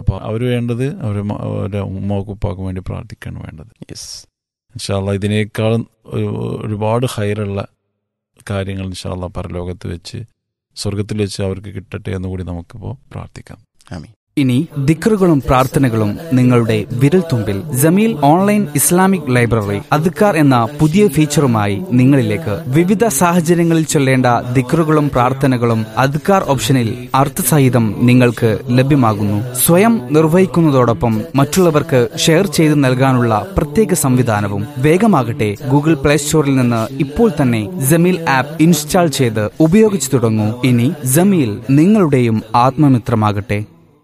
അപ്പോൾ അവർ വേണ്ടത് അവരുടെ മ- അവരുടെ ഉമ്മാക്കും ഉപ്പാക്കും വേണ്ടി പ്രാർത്ഥിക്കുകയാണ് വേണ്ടത് യെസ് ഇൻഷാല്ല ഇതിനേക്കാളും ഒരു ഒരുപാട് ഹൈറുള്ള കാര്യങ്ങൾ ഇൻഷാല്ല പരലോകത്ത് വെച്ച് സ്വർഗത്തിൽ വെച്ച് അവർക്ക് കിട്ടട്ടെ എന്ന് കൂടി നമുക്കിപ്പോൾ പ്രാർത്ഥിക്കാം ആമീൻ ഇനി ദിക്റുകളും പ്രാർത്ഥനകളും നിങ്ങളുടെ വിരൽത്തുമ്പിൽ ജമീൽ ഓൺലൈൻ ഇസ്ലാമിക് ലൈബ്രറി അദ്ക്കാർ എന്ന പുതിയ ഫീച്ചറുമായി നിങ്ങളിലേക്ക് വിവിധ സാഹചര്യങ്ങളിൽ ചൊല്ലേണ്ട ദിക്റുകളും പ്രാർത്ഥനകളും അദ്ക്കാർ ഓപ്ഷനിൽ അർത്ഥസഹിതം നിങ്ങൾക്ക് ലഭ്യമാകുന്നു സ്വയം നിർവഹിക്കുന്നതോടൊപ്പം മറ്റുള്ളവർക്ക് ഷെയർ ചെയ്ത് നൽകാനുള്ള പ്രത്യേക സംവിധാനവും വേഗമാകട്ടെ ഗൂഗിൾ പ്ലേ സ്റ്റോറിൽ നിന്ന് ഇപ്പോൾ തന്നെ ജമീൽ ആപ്പ് ഇൻസ്റ്റാൾ ചെയ്ത് ഉപയോഗിച്ചു തുടങ്ങൂ ഇനി ജമീൽ നിങ്ങളുടെയും ആത്മമിത്രമാകട്ടെ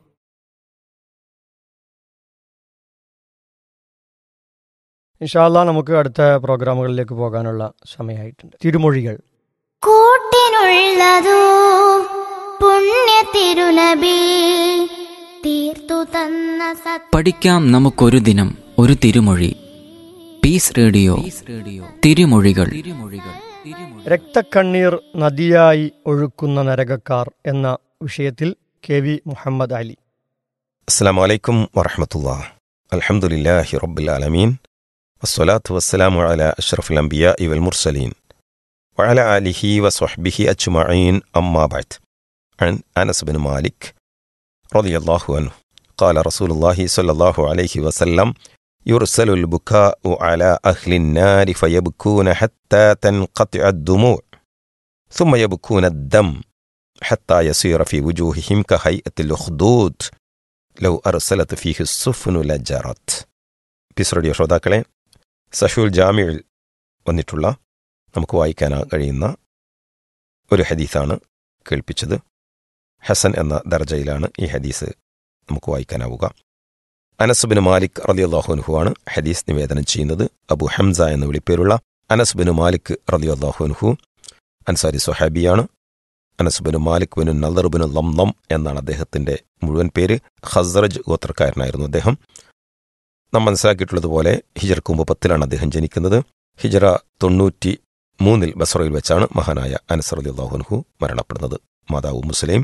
ഇൻഷാല്ല നമുക്ക് അടുത്ത പ്രോഗ്രാമുകളിലേക്ക് പോകാനുള്ള സമയമായിട്ടുണ്ട് തിരുമൊഴികൾ കൂട്ടിനുള്ളതോ പുണ്യ തിരുനബി തീർത്തു തന്ന സത് പഠിക്കാം നമുക്കൊരു ദിനം ഒരു തിരുമൊഴി പീസ് റേഡിയോ തിരുമൊഴികൾ രക്തക്കണ്ണീർ നദിയായി ഒഴുക്കുന്ന നരകക്കാർ എന്ന വിഷയത്തിൽ കെ വി മുഹമ്മദ് അലി അസ്സാം വലൈക്കും വറഹമത്തുള്ള അലഹമുല്ലാഹി റബ്ബുലാലമീൻ വസ്സലാത്തു വസ്സലാമു അല അഷ്റഫുൽ അംബിയ ഇവൽ മുർസലീൻ وعلى آله وصحبه أجمعين أما بعد عن أنس بن مالك رضي الله عنه قال رسول الله صلى الله عليه وسلم يرسل البكاء على أهل النار فيبكون حتى تنقطع الدموع ثم يبكون الدم حتى يصير في وجوههم كهيئة الأخدود ലൗ അർസലത്ത് ഫീഹി സുഫ്നു ലജറത്ത് പിസ്രഡിയ ശ്രോതാക്കളെ സഷുൽ ജാമിയിൽ വന്നിട്ടുള്ള നമുക്ക് വായിക്കാൻ കഴിയുന്ന ഒരു ഹദീസാണ് കേൾപ്പിച്ചത് ഹസൻ എന്ന ദർജയിലാണ് ഈ ഹദീസ് നമുക്ക് വായിക്കാനാവുക അനസുബിന് മാലിക് റലിയല്ലാഹുൻഹു ആണ് ഹദീസ് നിവേദനം ചെയ്യുന്നത് അബു ഹംസ എന്ന വിളിപ്പേരുള്ള അനസുബിന് മാലിക് റലിയല്ലാഹുൻഹു അൻസാരി സുഹാബിയാണ് അനസുബിന് മാലിക് ബിനു നദർബിനു ലംലം എന്നാണ് അദ്ദേഹത്തിന്റെ മുഴുവൻ പേര് ഖസ്റജ് ഗോത്രക്കാരനായിരുന്നു അദ്ദേഹം നാം മനസ്സിലാക്കിയിട്ടുള്ളതുപോലെ ഹിജർക്ക് മുമ്പ് പത്തിലാണ് അദ്ദേഹം ജനിക്കുന്നത് ഹിജറ തൊണ്ണൂറ്റി മൂന്നിൽ ബസറയിൽ വെച്ചാണ് മഹാനായ അനസർ അലി അള്ളാഹുൻഹു മരണപ്പെടുന്നത് മാതാവ് മുസ്ലിം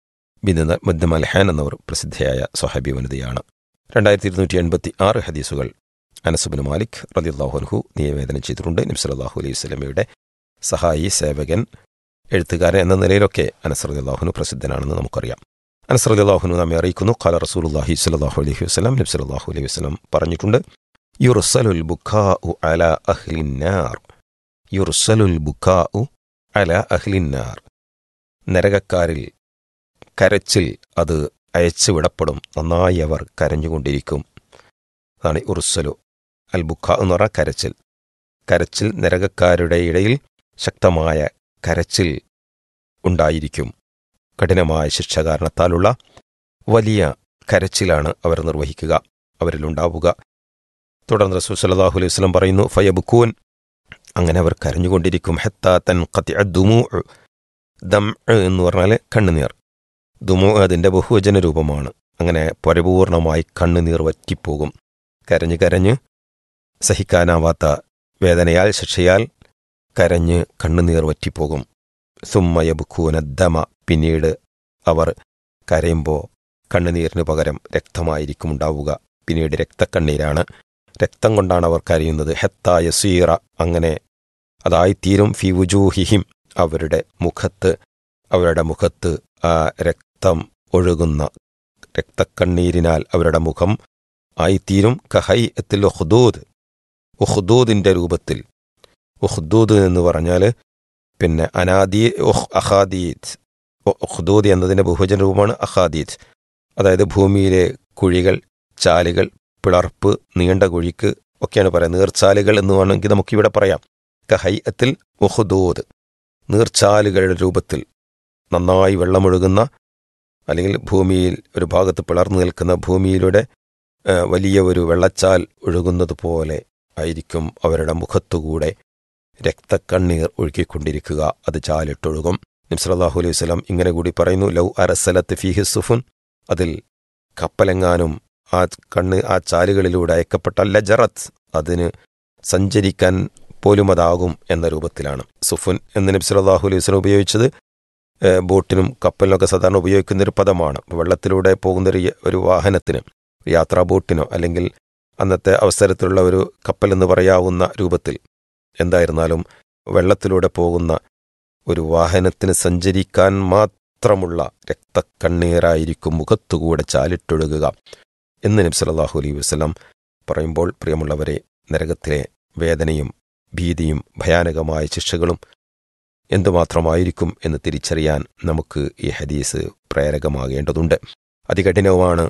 ബിന്ദ് മൽഹാൻ എന്നവർ പ്രസിദ്ധയായ സ്വഹാബി വനിതയാണ് രണ്ടായിരത്തി ഇരുന്നൂറ്റി എൺപത്തി ആറ് ഹദീസുകൾ അനസുബിന് മാലിക് റലി അള്ളാഹുൻഹു നിവേദനം ചെയ്തിട്ടുണ്ട് നിംസലാഹു അലൈഹി സ്വലമയുടെ സഹായി സേവകൻ എഴുത്തുകാരൻ എന്ന നിലയിലൊക്കെ അനസർ അള്ളാഹുനു പ്രസിദ്ധനാണെന്ന് നമുക്കറിയാം അനസർ അള്ളാഹുനു നമ്മെ അറിയിക്കുന്നു ഖാല റസൂലുല്ലാഹി സ്വല്ലല്ലാഹു അലൈഹി വസല്ലം നബി സല്ലല്ലാഹു അലൈഹി വസല്ലം പറഞ്ഞിട്ടുണ്ട് യുർസലുൽ ബുക്കാഉ അല അഹ്ലിന്നാർ യുർസലുൽ ബുക്കാഉ അല അഹ്ലിന്നാർ നരകക്കാരിൽ കരച്ചിൽ അത് അയച്ചു വിടപ്പെടും നന്നായി അവർ കരഞ്ഞുകൊണ്ടിരിക്കും അതാണ് ഉർസലു അൽ ബുക്ക എന്ന് പറഞ്ഞാൽ കരച്ചിൽ കരച്ചിൽ നരകക്കാരുടെ ഇടയിൽ ശക്തമായ കരച്ചിൽ ഉണ്ടായിരിക്കും കഠിനമായ ശിക്ഷ കാരണത്താലുള്ള വലിയ കരച്ചിലാണ് അവർ നിർവഹിക്കുക അവരിലുണ്ടാവുക തുടർന്ന് റസൂൽ സല്ലല്ലാഹു അലൈഹി വസല്ലം പറയുന്നു ഫയബുക്കൂൻ അങ്ങനെ അവർ കരഞ്ഞുകൊണ്ടിരിക്കും ഹെത്താ തൻ കത്തി ദുമു ദം എന്ന് പറഞ്ഞാൽ കണ്ണുനീർ ദുമു അതിൻ്റെ ബഹുവചന രൂപമാണ് അങ്ങനെ പരിപൂർണമായി കണ്ണുനീർ വറ്റിപ്പോകും കരഞ്ഞ് കരഞ്ഞ് സഹിക്കാനാവാത്ത വേദനയാൽ ശിക്ഷയാൽ കരഞ്ഞ് കണ്ണുനീർ വറ്റിപ്പോകും സുമ്മയബുക്കൂന ദമ പിന്നീട് അവർ കരയുമ്പോൾ കണ്ണുനീരിന് പകരം രക്തമായിരിക്കും ഉണ്ടാവുക പിന്നീട് രക്തക്കണ്ണീരാണ് രക്തം കൊണ്ടാണ് അവർ കരയുന്നത് ഹെത്തായ സീറ അങ്ങനെ അതായിത്തീരും ഫി വുജൂഹിഹിം അവരുടെ മുഖത്ത് അവരുടെ മുഖത്ത് ആ രക്തം ഒഴുകുന്ന രക്തക്കണ്ണീരിനാൽ അവരുടെ മുഖം ആയിത്തീരും കഹൈ എത്തിൽ ഉഹ്ദൂദ് ഉഹ്ദൂദിന്റെ രൂപത്തിൽ ഉഹ്ദൂദ് എന്ന് പറഞ്ഞാൽ പിന്നെ അനാദി ഉഹ് അഹാദീത് ഉഹ്ദൂദ് എന്നതിന്റെ ബഹുവചന രൂപമാണ് അഹാദീത് അതായത് ഭൂമിയിലെ കുഴികൾ ചാലുകൾ പിളർപ്പ് നീണ്ട കുഴിക്ക് ഒക്കെയാണ് പറയുന്നത് നീർച്ചാലുകൾ എന്ന് വേണമെങ്കിൽ നമുക്കിവിടെ പറയാം കഹൈഅത്തിൽ ഉഹ്ദൂദ് നീർച്ചാലുകളുടെ രൂപത്തിൽ നന്നായി വെള്ളമൊഴുകുന്ന അല്ലെങ്കിൽ ഭൂമിയിൽ ഒരു ഭാഗത്ത് പിളർന്നു നിൽക്കുന്ന ഭൂമിയിലൂടെ വലിയ ഒരു വെള്ളച്ചാൽ ഒഴുകുന്നത് പോലെ ആയിരിക്കും അവരുടെ മുഖത്തുകൂടെ രക്തക്കണ്ണീർ ഒഴുകിക്കൊണ്ടിരിക്കുക അത് ചാലിട്ടൊഴുകും നിംസലാഹു അലൈഹി സ്വലം ഇങ്ങനെ കൂടി പറയുന്നു ലൗ അരസലത്ത് ഫിഹി സുഫുൻ അതിൽ കപ്പലെങ്ങാനും ആ കണ്ണ് ആ ചാലുകളിലൂടെ അയക്കപ്പെട്ട ലജറത്ത് അതിന് സഞ്ചരിക്കാൻ പോലും അതാകും എന്ന രൂപത്തിലാണ് സുഫുൻ എന്ന് നബി സല്ലല്ലാഹു അലൈഹി വസല്ലം ഉപയോഗിച്ചത് ഏഹ്, ബോട്ടിനും കപ്പലിനൊക്കെ സാധാരണ ഉപയോഗിക്കുന്ന ഒരു പദമാണ് വെള്ളത്തിലൂടെ പോകുന്ന ഒരു യ- ഒരു വാഹനത്തിന് യാത്രാ ബോട്ടിനോ അല്ലെങ്കിൽ അന്നത്തെ അവസരത്തിലുള്ള ഒരു കപ്പൽ എന്ന് പറയാവുന്ന രൂപത്തിൽ എന്തായിരുന്നാലും വെള്ളത്തിലൂടെ പോകുന്ന ഒരു വാഹനത്തിന് സഞ്ചരിക്കാൻ മാത്രമുള്ള രക്തക്കണ്ണീരായിരിക്കും മുഖത്തുകൂടെ ചാലിട്ടൊഴുകുക എന്ന് നബി സല്ലല്ലാഹു അലൈഹി വസല്ലം പറയുമ്പോൾ പ്രിയമുള്ളവരെ നരകത്തിലെ വേദനയും ഭീതിയും ഭയാനകമായ ശിക്ഷകളും എന്തുമാത്രമായിരിക്കും എന്ന് തിരിച്ചറിയാൻ നമുക്ക് ഈ ഹദീസ് പ്രേരകമാകേണ്ടതുണ്ട് അതികഠിനവുമാണ്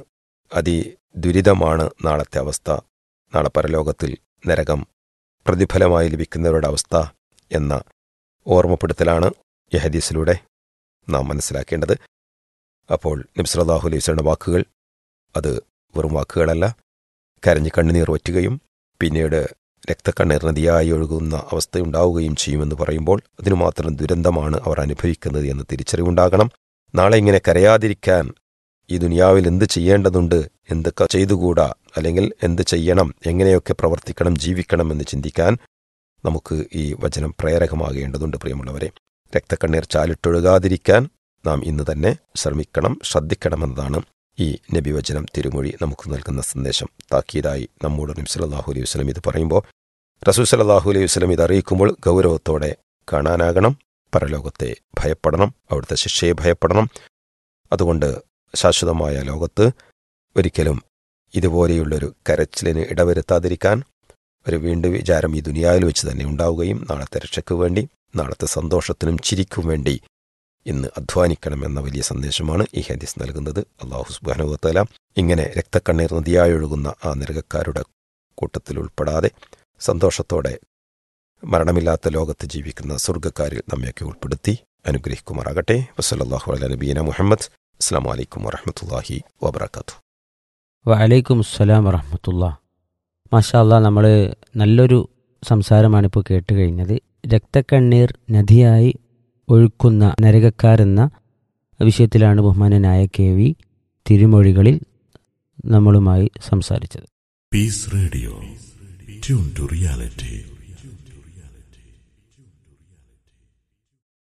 അതിദുരിതമാണ് നാളത്തെ അവസ്ഥ നാളെ പരലോകത്തിൽ നരകം പ്രതിഫലമായി ലഭിക്കുന്നവരുടെ അവസ്ഥ എന്ന ഓർമ്മപ്പെടുത്തലാണ് ഈ ഹദീസിലൂടെ നാം മനസ്സിലാക്കേണ്ടത് അപ്പോൾ നബ്സലാഹു അലൈഹിയുടെ വാക്കുകൾ അത് വെറും വാക്കുകളല്ല കരഞ്ഞ് കണ്ണുനീർ വറ്റുകയും പിന്നീട് രക്തക്കണ്ണീർ നദിയായി ഒഴുകുന്ന അവസ്ഥയുണ്ടാവുകയും ചെയ്യുമെന്ന് പറയുമ്പോൾ അതിനു മാത്രം ദുരന്തമാണ് അവർ അനുഭവിക്കുന്നത് എന്ന് തിരിച്ചറിവുണ്ടാകണം നാളെ ഇങ്ങനെ കരയാതിരിക്കാൻ ഈ ദുനിയാവിൽ എന്ത് ചെയ്യേണ്ടതുണ്ട് എന്തൊക്കെ ചെയ്തുകൂടാ അല്ലെങ്കിൽ എന്ത് ചെയ്യണം എങ്ങനെയൊക്കെ പ്രവർത്തിക്കണം ജീവിക്കണം എന്ന് ചിന്തിക്കാൻ നമുക്ക് ഈ വചനം പ്രേരകമാകേണ്ടതുണ്ട് പ്രിയമുള്ളവരെ രക്തക്കണ്ണീർ ചാലിട്ടൊഴുകാതിരിക്കാൻ നാം ഇന്ന് തന്നെ ശ്രമിക്കണം ശ്രദ്ധിക്കണമെന്നതാണ് ഈ നബിവചനം തിരുമൊഴി നമുക്ക് നൽകുന്ന സന്ദേശം താക്കീതായി നമ്മോട് നബി സല്ലല്ലാഹു അലൈഹി വസല്ലം ഇത് പറയുമ്പോൾ റസൂൽ സല്ലല്ലാഹു അലൈഹി വസല്ലം ഇത് അറിയിക്കുമ്പോൾ ഗൗരവത്തോടെ കാണാനാകണം പരലോകത്തെ ഭയപ്പെടണം അവിടുത്തെ ശിക്ഷയെ ഭയപ്പെടണം അതുകൊണ്ട് ശാശ്വതമായ ലോകത്ത് ഒരിക്കലും ഇതുപോലെയുള്ളൊരു കരച്ചിലിന് ഇടവരുത്താതിരിക്കാൻ ഒരു വീണ്ടും വിചാരം ഈ ദുനിയാവിൽ വെച്ച് തന്നെ ഉണ്ടാവുകയും നാളത്തെ രക്ഷയ്ക്ക് വേണ്ടി നാളത്തെ സന്തോഷത്തിനും ചിരിക്കും വേണ്ടി ഇന്ന് അധ്വാനിക്കണമെന്ന വലിയ സന്ദേശമാണ് ഈ ഹദീസ് നൽകുന്നത് അള്ളാഹു സുബാനുവത്തല ഇങ്ങനെ രക്തക്കണ്ണീർ നദിയായി ഒഴുകുന്ന ആ നരകക്കാരുടെ കൂട്ടത്തിൽ ഉൾപ്പെടാതെ സന്തോഷത്തോടെ മരണമില്ലാത്ത ലോകത്ത് ജീവിക്കുന്ന സ്വർഗ്ഗക്കാരിൽ നമ്മയൊക്കെ ഉൾപ്പെടുത്തി അനുഗ്രഹിക്കുമാറാകട്ടെ വസല്ലാഹു അല നബീന മുഹമ്മദ് അസ്സാം വലൈക്കും വറഹമത്തല്ലാഹി വബർക്കാത്തു വലൈക്കും അസ്സലാം വറഹമത്തുള്ള മാഷാല്ല നമ്മൾ നല്ലൊരു സംസാരമാണിപ്പോൾ കേട്ട് കഴിഞ്ഞത് രക്തക്കണ്ണീർ നദിയായി ഒഴുക്കുന്ന നരകക്കാരെന്ന വിഷയത്തിലാണ് ബഹുമാനനായ കെ വി തിരുമൊഴികളിൽ നമ്മളുമായി സംസാരിച്ചത് Peace Radio. Tune to reality.